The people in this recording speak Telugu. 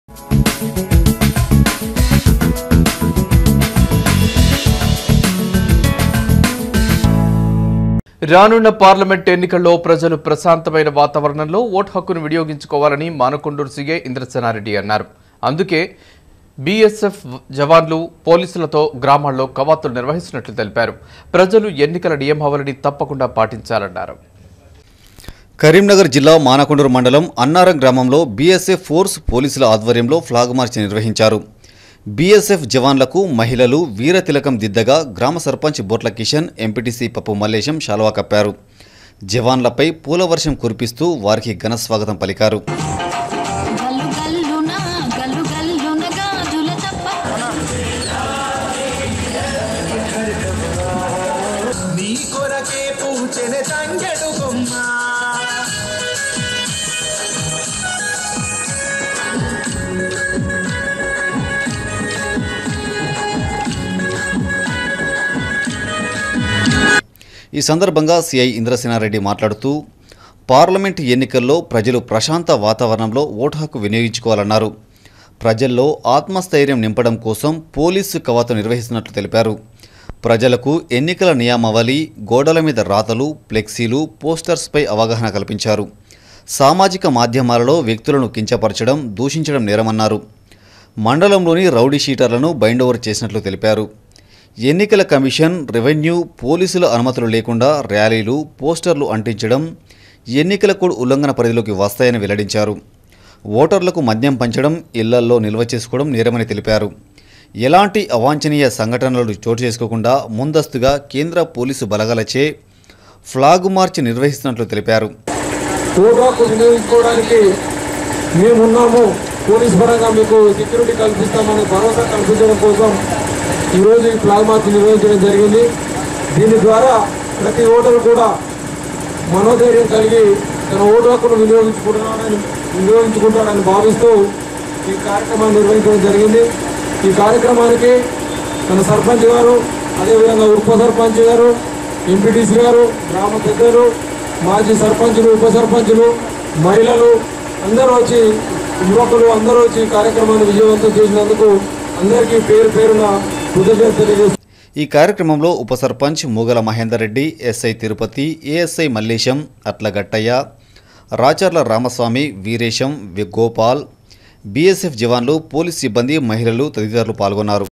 రానున్న పార్లమెంట్ ఎన్నికల్లో ప్రజలు ప్రశాంతమైన వాతావరణంలో ఓటు హక్కును వినియోగించుకోవాలని మానకొండూరు సీఏ ఇంద్రసేనారెడ్డి అన్నారు అందుకే బీఎస్ఎఫ్ జవాన్లు పోలీసులతో గ్రామాల్లో కవాతులు నిర్వహిస్తున్నట్లు తెలిపారు ప్రజలు ఎన్నికల నియమావళిని తప్పకుండా పాటించాలన్నారు కరీంనగర్ జిల్లా మానకొండూరు మండలం అన్నారం గ్రామంలో బీఎస్ఎఫ్ ఫోర్స్ పోలీసుల ఆధ్వర్యంలో ఫ్లాగ్ మార్చ్ నిర్వహించారు బీఎస్ఎఫ్ జవాన్లకు మహిళలు వీర తిలకం దిద్దగా గ్రామ సర్పంచ్ బొట్ల కిషన్ ఎంపీటీసీ పప్పు మల్లేశం శాలువా కప్పారు జవాన్లపై పూల వర్షం కురిపిస్తూ వారికి ఘన స్వాగతం పలికారు గల్లు గల్లున గల్లు గల్లున గాజుల తప్ప నీ కొరకే పూచెనే తంగెడు కొమ్మ ఈ సందర్భంగా సిఐ ఇంద్రసేనారెడ్డి మాట్లాడుతూ పార్లమెంట్ ఎన్నికల్లో ప్రజలు ప్రశాంత వాతావరణంలో ఓటు హక్కు వినియోగించుకోవాలన్నారు ప్రజల్లో ఆత్మస్థైర్యం నింపడం కోసం పోలీసు కవాతు నిర్వహిస్తున్నట్లు తెలిపారు ప్రజలకు ఎన్నికల నియామావళి గోడల మీద రాతలు ఫ్లెక్సీలు పోస్టర్స్పై అవగాహన కల్పించారు సామాజిక మాధ్యమాలలో వ్యక్తులను కించపరచడం దూషించడం నేరమన్నారు మండలంలోని రౌడీ షీటర్లను బైండ్ ఓవర్ చేసినట్లు తెలిపారు ఎన్నికల కమిషన్ రెవెన్యూ పోలీసుల అనుమతులు లేకుండా ర్యాలీలు పోస్టర్లు అంటించడం ఎన్నికల కోడ్ ఉల్లంఘన పరిధిలోకి వస్తాయని వెల్లడించారు ఓటర్లకు మద్యం పంచడం ఇళ్లల్లో నిల్వ చేసుకోవడం నేరమని తెలిపారు ఎలాంటి అవాంఛనీయ సంఘటనలు చోటు చేసుకోకుండా ముందస్తుగా కేంద్ర పోలీసు బలగాలచే ఫ్లాగ్ మార్చ్ నిర్వహిస్తున్నట్లు తెలిపారు ఓటు వినియోగించుకోవడానికి మేమున్నాము పోలీస్ పరంగా మీకు సెక్యూరిటీ కల్పిస్తామనే భరోసా కల్పించడం కోసం ఈరోజు ఈ ఫ్లాగ్ మార్చ్ నిర్వహించడం జరిగింది దీని ద్వారా ప్రతి ఓటరు కూడా మనోధైర్యం కలిగి తన ఓటు హక్కును వినియోగించుకుంటున్నాడని వినియోగించుకుంటాడని భావిస్తూ ఈ కార్యక్రమాన్ని నిర్వహించడం జరిగింది ఈ కార్యక్రమానికి మన సర్పంచ్ గారు అదేవిధంగా ఉప సర్పంచ్ గారు ఎంపీటీసీ గారు గ్రామ పెద్దలు మాజీ సర్పంచులు ఉప సర్పంచులు మహిళలు అందరూ వచ్చి యువకులు అందరూ వచ్చి ఈ కార్యక్రమాన్ని విజయవంతం చేసినందుకు అందరికీ పేరు పేరున కృతజ్ఞత తెలియజేస్తున్నాను ఈ కార్యక్రమంలో ఉప సర్పంచ్ మూగల మహేందర్ రెడ్డి ఎస్ఐ తిరుపతి ఏఎస్ఐ మల్లేశం అట్లగట్టయ్య రాచర్ల రామస్వామి వీరేశం వి- గోపాల్ బీఎస్ఎఫ్ జవాన్లు పోలీస్ సిబ్బంది మహిళలు తదితరులు పాల్గొన్నారు